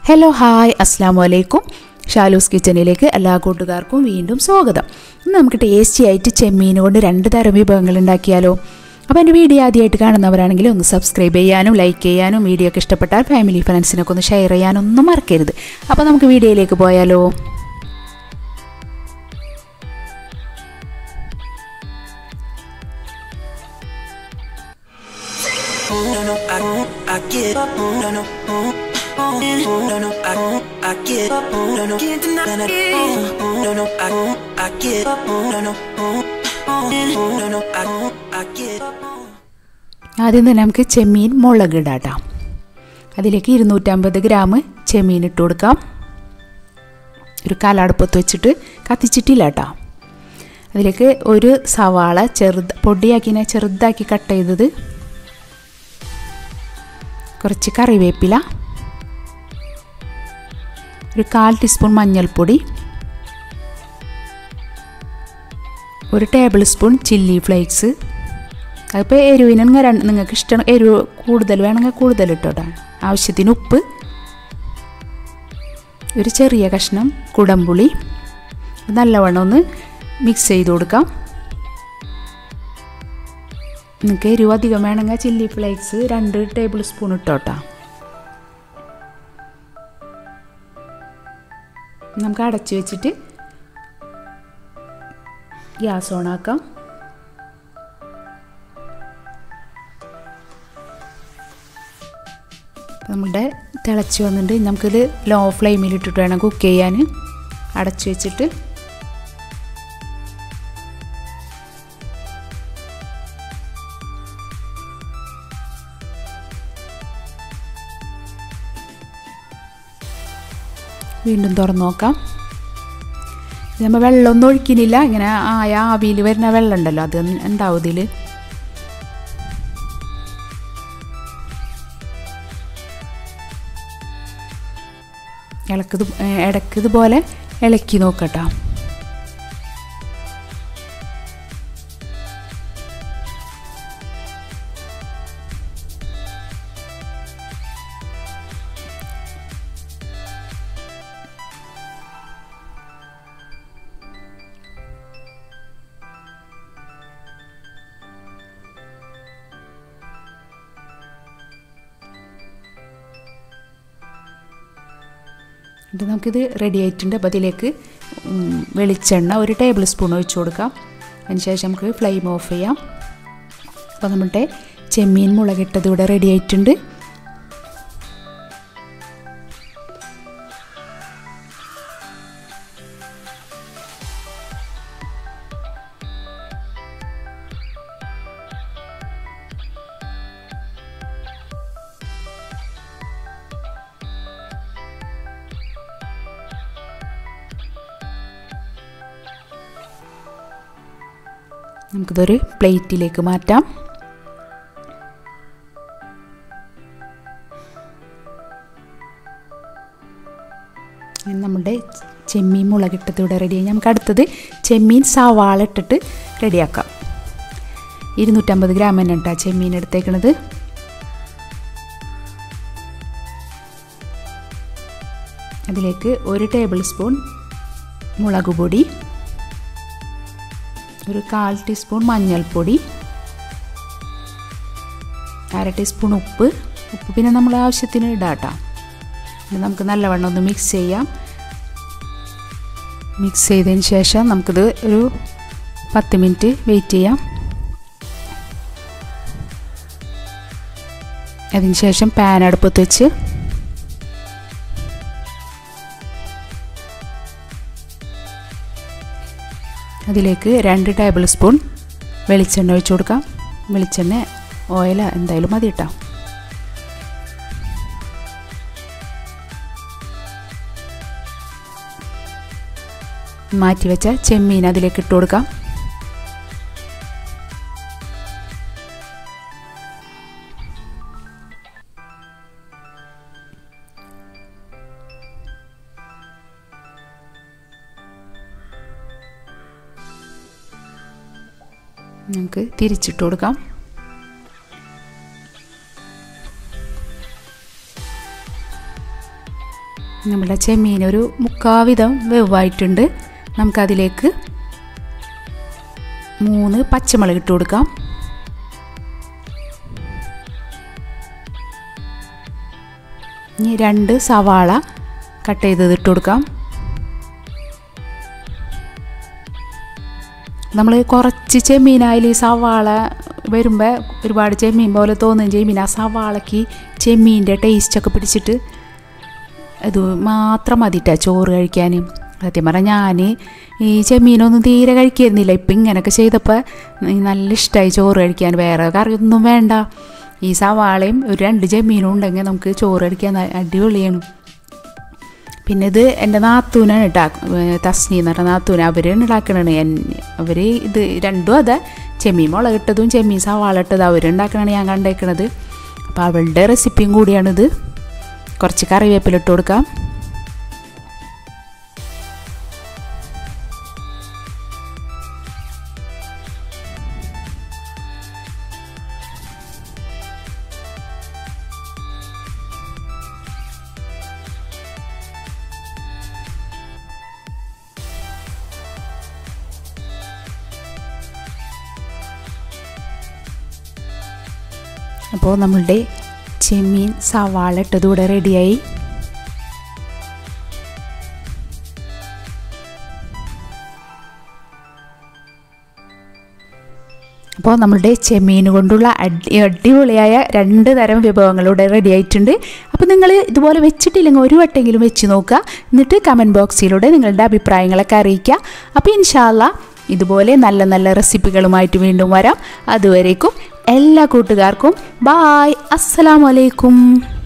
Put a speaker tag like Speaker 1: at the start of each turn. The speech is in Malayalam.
Speaker 1: ഹലോ ഹായ് അസ്സാം വലൈക്കും ഷാലൂസ് കിച്ചണിലേക്ക് എല്ലാ കൂട്ടുകാർക്കും വീണ്ടും സ്വാഗതം ഇന്ന് നമുക്ക് ടേസ്റ്റി ആയിട്ട് ചെമ്മീൻ കൊണ്ട് രണ്ട് തരം വിഭവങ്ങൾ ഉണ്ടാക്കിയാലോ അപ്പോൾ എൻ്റെ വീഡിയോ ആദ്യമായിട്ട് കാണുന്നവരാണെങ്കിൽ ഒന്ന് സബ്സ്ക്രൈബ് ചെയ്യാനും ലൈക്ക് ചെയ്യാനും വീഡിയോ ഒക്കെ ഇഷ്ടപ്പെട്ടാൽ ഫാമിലി ഫ്രണ്ട്സിനൊക്കെ ഒന്ന് ഷെയർ ചെയ്യാനും ഒന്നും മറക്കരുത് അപ്പോൾ നമുക്ക് വീഡിയോയിലേക്ക് പോയാലോ
Speaker 2: No, no, I don't, I get up. No, no, mm, mm, no, no, I don't, I get up. No, no, can't deny it. No, no, I don't, I get up. No, no, mm, mm, no, no, I don't, I get up.
Speaker 1: ആദ്യം തന്നെ നമുക്ക് ചെമ്മീൻ മുളക് ഇടാട്ടാം അതിലേക്ക് ഇരുന്നൂറ്റമ്പത് ഗ്രാം ചെമ്മീൻ ഇട്ട് കൊടുക്കാം ഒരു കാലടുപ്പത്ത് വെച്ചിട്ട് കത്തിച്ചിട്ടില്ല കേട്ടോ അതിലേക്ക് ഒരു സവാള ചെറുത് പൊടിയാക്കിനെ ചെറുതാക്കി കട്ട് ചെയ്തത് കുറച്ച് കറിവേപ്പില ഒരു കാൽ ടീസ്പൂൺ മഞ്ഞൾപ്പൊടി ഒരു ടേബിൾ സ്പൂൺ ചില്ലി ഫ്ലേക്സ് അതിപ്പോൾ എരിവിന് നിങ്ങൾക്ക് ഇഷ്ടം എരിവ് കൂടുതൽ വേണമെങ്കിൽ കൂടുതൽ ഇട്ടോട്ടെ ആവശ്യത്തിന് ഉപ്പ് ഒരു ചെറിയ കഷ്ണം കുടംപുളി നല്ലവണ്ണം ഒന്ന് മിക്സ് ചെയ്ത് കൊടുക്കാം നിങ്ങൾക്ക് എരിവ് അധികം വേണമെങ്കിൽ ചില്ലി ഫ്ലേക്സ് രണ്ട് ടേബിൾ സ്പൂൺ ഇട്ടോട്ടാ നമുക്ക് അടച്ചു വെച്ചിട്ട് ഗ്യാസ് ഓണാക്കാം നമ്മുടെ തിളച്ച് വന്നിട്ട് നമുക്കിത് ലോ ഫ്ലെയിമിൽ ഇട്ടിട്ട് വേണം കുക്ക് ചെയ്യാൻ അടച്ചു വെച്ചിട്ട് വീണ്ടും തുറന്നു നോക്കാം നമ്മൾ വെള്ളമൊന്നും ഒഴിക്കുന്നില്ല ഇങ്ങനെ ആയ ആവിയിൽ വരുന്ന വെള്ളം ഉണ്ടല്ലോ അത് ഉണ്ടാവും ഇതിൽ ഇളക്കത് ഇടയ്ക്ക് ഇതുപോലെ ഇളക്കി നോക്കട്ടോ ഇത് നമുക്കിത് റെഡി ആയിട്ടുണ്ട് അപ്പോൾ അതിലേക്ക് വെളിച്ചെണ്ണ ഒരു ടേബിൾ സ്പൂൺ ഒഴിച്ച് കൊടുക്കാം അതിനുശേഷം നമുക്ക് ഫ്ലെയിം ഓഫ് ചെയ്യാം അപ്പോൾ നമ്മുടെ ചെമ്മീൻ മുളകിട്ടത് ഇവിടെ റെഡി ആയിട്ടുണ്ട് നമുക്കിതൊരു പ്ലേറ്റിലേക്ക് മാറ്റാം നമ്മുടെ ചെമ്മീൻ മുളകിട്ടത് ഇവിടെ റെഡിയായി നമുക്ക് അടുത്തത് ചെമ്മീൻ സവാള ഇട്ടിട്ട് റെഡിയാക്കാം ഇരുന്നൂറ്റമ്പത് ഗ്രാം തന്നെ കേട്ടോ ചെമ്മീൻ എടുത്തേക്കണത് അതിലേക്ക് ഒരു ടേബിൾ സ്പൂൺ മുളക് പൊടി ഒരു കാൽ ടീസ്പൂൺ മഞ്ഞൾപ്പൊടി അര ടീസ്പൂൺ ഉപ്പ് ഉപ്പ് പിന്നെ നമ്മൾ ആവശ്യത്തിന് ഇടാട്ടോ ഇത് നമുക്ക് നല്ലവണ്ണം ഒന്ന് മിക്സ് ചെയ്യാം മിക്സ് ചെയ്തതിന് ശേഷം നമുക്കിത് ഒരു പത്ത് മിനിറ്റ് വെയിറ്റ് ചെയ്യാം അതിന് ശേഷം പാൻ അടുപ്പത്ത് വെച്ച് അതിലേക്ക് രണ്ട് ടേബിൾ സ്പൂൺ വെളിച്ചെണ്ണ ഒഴിച്ചു കൊടുക്കാം വെളിച്ചെണ്ണ ഓയിൽ എന്തായാലും മതി കേട്ടോ മാറ്റി വെച്ച ചെമ്മീൻ അതിലേക്ക് ഇട്ട് കൊടുക്കാം നമുക്ക് തിരിച്ചിട്ട് കൊടുക്കാം നമ്മുടെ ചെമ്മീൻ ഒരു മുക്കാവിധം വെവായിട്ടുണ്ട് നമുക്കതിലേക്ക് മൂന്ന് പച്ചമുളക് ഇട്ട് കൊടുക്കാം ഇനി രണ്ട് സവാള കട്ട് ചെയ്തത് ഇട്ട് കൊടുക്കാം നമ്മൾ കുറച്ച് ചെമ്മീനായാൽ ഈ സവാള വരുമ്പോൾ ഒരുപാട് ചെമ്മീൻ പോലെ തോന്നുകയും ചെയ്യും പിന്നെ ആ സവാളയ്ക്ക് ചെമ്മീൻ്റെ ടേസ്റ്റൊക്കെ പിടിച്ചിട്ട് അത് മാത്രം മതിട്ടാ ചോറ് കഴിക്കാൻ സത്യം പറഞ്ഞാൽ ഞാൻ ഈ ചെമ്മീനൊന്നും തീരെ കഴിക്കുന്നില്ല ഇപ്പം ഇങ്ങനെയൊക്കെ ചെയ്തപ്പോൾ നല്ല ഇഷ്ടമായി ചോറ് കഴിക്കാൻ വേറെ കറിയൊന്നും വേണ്ട ഈ സവാളയും ഒരു രണ്ട് ചെമ്മീനും ഉണ്ടെങ്കിൽ നമുക്ക് ചോറ് കഴിക്കാൻ അടിപൊളിയാണ് പിന്നെ ഇത് എൻ്റെ നാത്തൂനാണ് കേട്ടോ തസ്നി എന്ന് പറഞ്ഞ നാത്തൂന അവരാണ് ഉണ്ടാക്കണത് അവർ ഇത് രണ്ടും അതെ ചെമ്മീൻ മുളകിട്ടതും ചെമ്മീൻ സവാള ഇട്ടതും അവരുണ്ടാക്കണതാണ് ഞാൻ കണ്ടേക്കണത് അപ്പോൾ അവളുടെ റെസിപ്പിയും കൂടിയാണിത് കുറച്ച് കറിവേപ്പില ഇട്ട് കൊടുക്കാം അപ്പോൾ നമ്മളുടെ ചെമ്മീൻ സവാള ഇട്ടതുകൂടെ റെഡിയായി അപ്പോൾ നമ്മളുടെ ചെമ്മീൻ കൊണ്ടുള്ള അടി അടിപൊളിയായ രണ്ട് തരം വിഭവങ്ങളിവിടെ റെഡി ആയിട്ടുണ്ട് അപ്പോൾ നിങ്ങൾ ഇതുപോലെ വെച്ചിട്ടില്ലെങ്കിൽ ഒരു വട്ടെങ്കിലും വെച്ച് നോക്കുക എന്നിട്ട് കമൻറ്റ് ബോക്സിലൂടെ നിങ്ങളുടെ അഭിപ്രായങ്ങളൊക്കെ അറിയിക്കുക അപ്പോൾ ഇൻഷാല്ല ഇതുപോലെ നല്ല നല്ല റെസിപ്പികളുമായിട്ട് വീണ്ടും വരാം അതുവരേക്കും എല്ലാ കൂട്ടുകാർക്കും ബായ് അസ്സലാമലൈക്കും